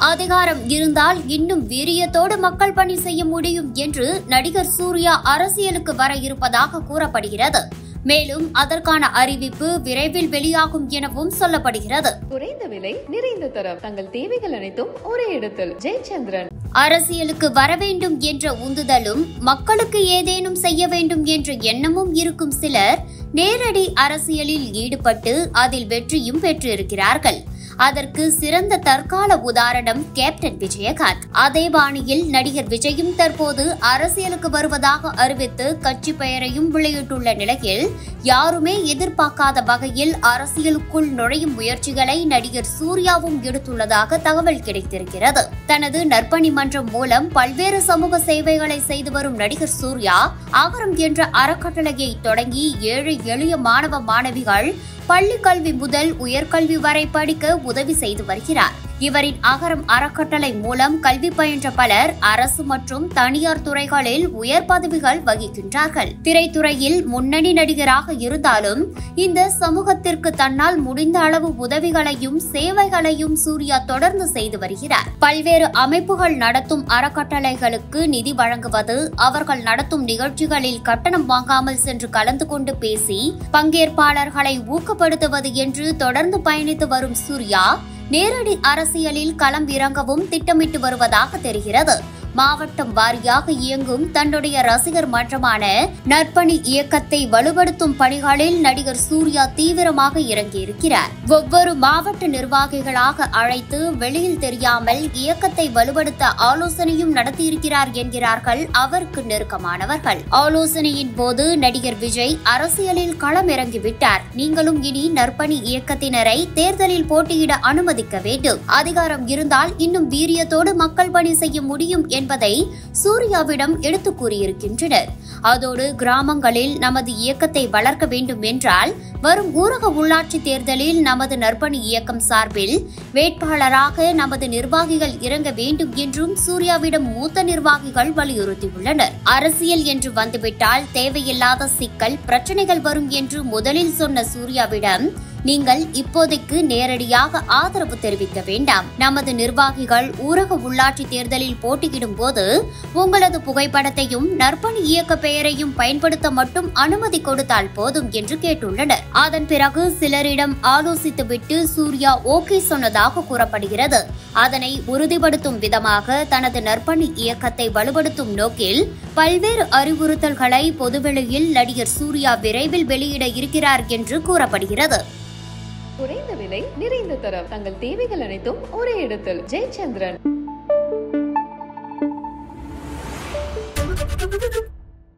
அதிகாரம் இருந்தால் இன்னும் வீரியத்தோடு மக்கள் பணி செய்ய முடியும் என்று நடிகர் சூர்யா அரசியலுக்கு வர இருப்பதாக கூறப்படுகிறது மேலும் அதற்கான அறிவிப்பு விரைவில் வெளியாகும் எனவும் சொல்லப்படுகிறது குறைந்த விலை நிறைந்த தரம் தங்கள் தேவைகள் அனைத்தும் ஒரே இடத்தில் ஜெயச்சந்திரன் அரசியலுக்கு வர வேண்டும் என்ற உந்துதலும் மக்களுக்கு ஏதேனும் செய்ய வேண்டும் என்ற எண்ணமும் இருக்கும் சிலர் நேரடி அரசியலில் ஈடுபட்டு அதில் வெற்றியும் பெற்றிருக்கிறார்கள் அதற்கு சிறந்த தற்கால உதாரணம் கேப்டன் விஜயகாந்த் அதே பாணியில் நடிகர் விஜயும் தற்போது அரசியலுக்கு வருவதாக அறிவித்து கட்சி பெயரையும் வெளியிட்டுள்ள நிலையில் யாருமே எதிர்பார்க்காத வகையில் அரசியலுக்குள் நுழையும் முயற்சிகளை நடிகர் சூர்யாவும் எடுத்துள்ளதாக தகவல் கிடைத்திருக்கிறது தனது நற்பணி மன்றம் மூலம் பல்வேறு சமூக சேவைகளை செய்து வரும் நடிகர் சூர்யா அகரம் என்ற அறக்கட்டளையை தொடங்கி ஏழை எளிய மாணவ மாணவிகள் பள்ளி கல்வி முதல் உயர்கல்வி வரை படிக்க உதவி செய்து வருகிறார் இவரின் அகரம் அறக்கட்டளை மூலம் கல்வி பயின்ற பலர் அரசு மற்றும் தனியார் துறைகளில் உயர் பதவிகள் வகிக்கின்றார்கள் திரைத்துறையில் முன்னணி நடிகராக இருந்தாலும் இந்த சமூகத்திற்கு தன்னால் முடிந்த அளவு உதவிகளையும் சேவைகளையும் சூர்யா தொடர்ந்து செய்து வருகிறார் பல்வேறு அமைப்புகள் நடத்தும் அறக்கட்டளைகளுக்கு நிதி வழங்குவது அவர்கள் நடத்தும் நிகழ்ச்சிகளில் கட்டணம் வாங்காமல் சென்று கலந்து கொண்டு பேசி பங்கேற்பாளர்களை ஊக்கப்படுத்துவது என்று தொடர்ந்து பயணித்து வரும் சூர்யா நேரடி அரசியலில் களம் இறங்கவும் திட்டமிட்டு வருவதாக தெரிகிறது மாவட்டம் வாரியாக இயங்கும் தன்னுடைய ரசிகர் மன்றமான நற்பணி இயக்கத்தை வலுப்படுத்தும் பணிகளில் நடிகர் சூர்யா தீவிரமாக இறங்கியிருக்கிறார் ஒவ்வொரு மாவட்ட நிர்வாகிகளாக அழைத்து வெளியில் தெரியாமல் இயக்கத்தை வலுப்படுத்த ஆலோசனையும் நடத்தியிருக்கிறார் என்கிறார்கள் அவருக்கு நெருக்கமானவர்கள் ஆலோசனையின் போது நடிகர் விஜய் அரசியலில் களம் இறங்கிவிட்டார் நீங்களும் இனி நற்பணி இயக்கத்தினரை தேர்தலில் போட்டியிட அனுமதிக்க வேண்டும் அதிகாரம் இருந்தால் இன்னும் வீரியத்தோடு மக்கள் பணி செய்ய முடியும் என்பதை சூர்யாவிடம் எடுத்து கூறியிருக்கின்றனர் அதோடு கிராமங்களில் நமது இயக்கத்தை வளர்க்க வேண்டும் என்றால் வரும் ஊரக உள்ளாட்சி தேர்தலில் நமது நற்பணி இயக்கம் சார்பில் வேட்பாளராக நமது நிர்வாகிகள் இறங்க வேண்டும் என்றும் சூர்யாவிடம் மூத்த நிர்வாகிகள் வலியுறுத்தியுள்ளனர் அரசியல் என்று வந்துவிட்டால் தேவையில்லாத சிக்கல் பிரச்சனைகள் வரும் என்று முதலில் சொன்ன சூர்யாவிடம் நீங்கள் இப்போதைக்கு நேரடியாக ஆதரவு தெரிவிக்க வேண்டாம் நமது நிர்வாகிகள் ஊரக உள்ளாட்சி தேர்தலில் போட்டியிடும் போது உங்களது புகைப்படத்தையும் நற்பணி இயக்க பெயரையும் பயன்படுத்த மட்டும் அனுமதி கொடுத்தால் போதும் என்று கேட்டுள்ளனர் அதன் பிறகு சிலரிடம் ஆலோசித்துவிட்டு சூர்யா ஓகே சொன்னதாக கூறப்படுகிறது அதனை உறுதிப்படுத்தும் விதமாக தனது நற்பணி இயக்கத்தை வலுப்படுத்தும் நோக்கில் பல்வேறு அறிவுறுத்தல்களை பொதுவெளியில் நடிகர் சூர்யா விரைவில் வெளியிட இருக்கிறார் என்று கூறப்படுகிறது குறைந்த விலை நிறைந்த தரம் தங்கள் தேவைகள் அனைத்தும் ஒரே இடத்தில் ஜெயச்சந்திரன்